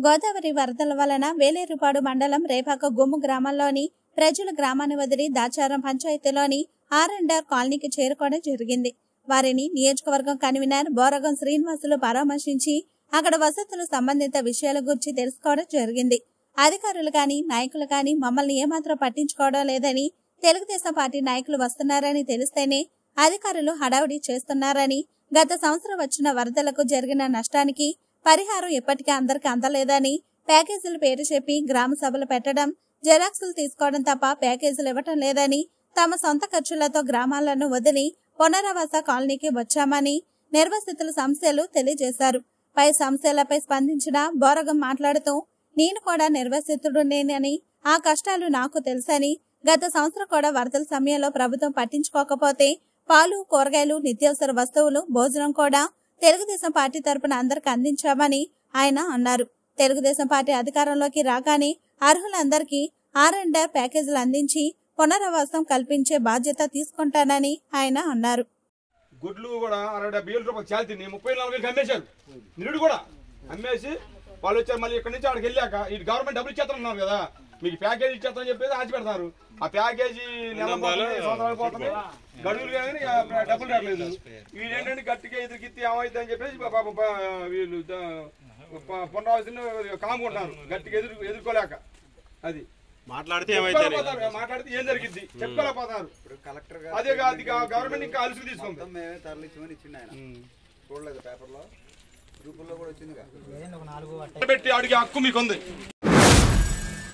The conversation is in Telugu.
గోదావరి వరదల వలన వేలేరుపాడు మండలం రేపాక గుమ్ము గ్రామంలోని ప్రజలు గ్రామాన్ని వదిలి దాచారం పంచాయతీలోని ఆర్ అండ్ ఆర్ కాలనీకి చేరుకోవడం జరిగింది వారిని నియోజకవర్గం కన్వీనర్ బోరగం శ్రీనివాసులు పరామర్శించి అక్కడ వసతులు సంబంధిత విషయాల గురించి తెలుసుకోవడం జరిగింది అధికారులు గాని నాయకులు గాని మమ్మల్ని ఏమాత్రం పట్టించుకోవడం లేదని తెలుగుదేశం పార్టీ నాయకులు వస్తున్నారని తెలిస్తేనే అధికారులు హడావుడి చేస్తున్నారని గత సంవత్సరం వచ్చిన వరదలకు జరిగిన నష్టానికి పరిహారం ఇప్పటికీ అందరికి అందలేదని ప్యాకేజీలు పేరు చెప్పి గ్రామ సభలు పెట్టడం జెరాక్సులు తీసుకోవడం తప్ప ప్యాకేజీలు ఇవ్వటం లేదని తమ సొంత ఖర్చులతో గ్రామాలను వదిలి పునరావాస కాలనీకి వచ్చామని నిర్వసితుల సమస్యలు తెలియజేశారు పై సమస్యలపై స్పందించిన బోరగం మాట్లాడుతూ నేను కూడా నిర్వసితుడునేనని ఆ కష్టాలు నాకు తెలుసని గత సంవత్సరం కూడా వరదల సమయంలో ప్రభుత్వం పట్టించుకోకపోతే పాలు కూరగాయలు నిత్యావసర వస్తువులు భోజనం కూడా తెలుగుదేశం పార్టీ తరపున అందరికి అందించామని ఆయన అన్నారు తెలుగుదేశం పార్టీ అధికారంలోకి రాగానే అర్హులందరికీ ఆర్ అండ్ ఆర్ ప్యాకేజీలు అందించి పునరావాసం కల్పించే బాధ్యత తీసుకుంటానని ఆయన అన్నారు గుడ్లు కూడా అరవై డెబ్బై వేల రూపాయలు చాలా తిని ముప్పై నాలుగు వేలకు అమ్మేశారు నిరుడు కూడా అమ్మేసి వాళ్ళు వచ్చారు మళ్ళీ ఇక్కడ నుంచి అక్కడికి వెళ్ళాక ఈ గవర్నమెంట్ డబ్బులు ఇచ్చేస్తున్నారు కదా మీకు ప్యాకేజీ ఇచ్చేస్తామని చెప్పేసి ఆచి పెడతారు ఆ ప్యాకేజీ నెల పోతుంది, సంవత్సరాలు పోతుంది గడువులు కానీ ఆ డబ్బులు రావట్లేదు వీళ్ళేంటంటే గట్టిగా ఎదురుకిత్తి ఏమైంది అని చెప్పేసి పా- పాపం పా- వీళ్ళు ద- ప- పునరావాసం కాముకుంటున్నారు గట్టిగా ఎదురు ఎదుర్కోలేక అది మాట్లాడితే ఏమైతే చెప్పుకోలేకపోతారు. మాట్లాడితే ఏం జరిగింది చెప్పుకోలేకపోతారు ఇప్పుడు కలెక్టర్ అదే కాదు ఇక గవర్నమెంట్ ఇంకా అలుసు తీసుకుంది మొత్తం మేమే తరలించమని ఇచ్చిండు ఆయన చూడలేదు పేపర్లో గ్రూపుల్లో కూడా వచ్చిందిగా పెట్టి అడిగే హక్కు మీకుంది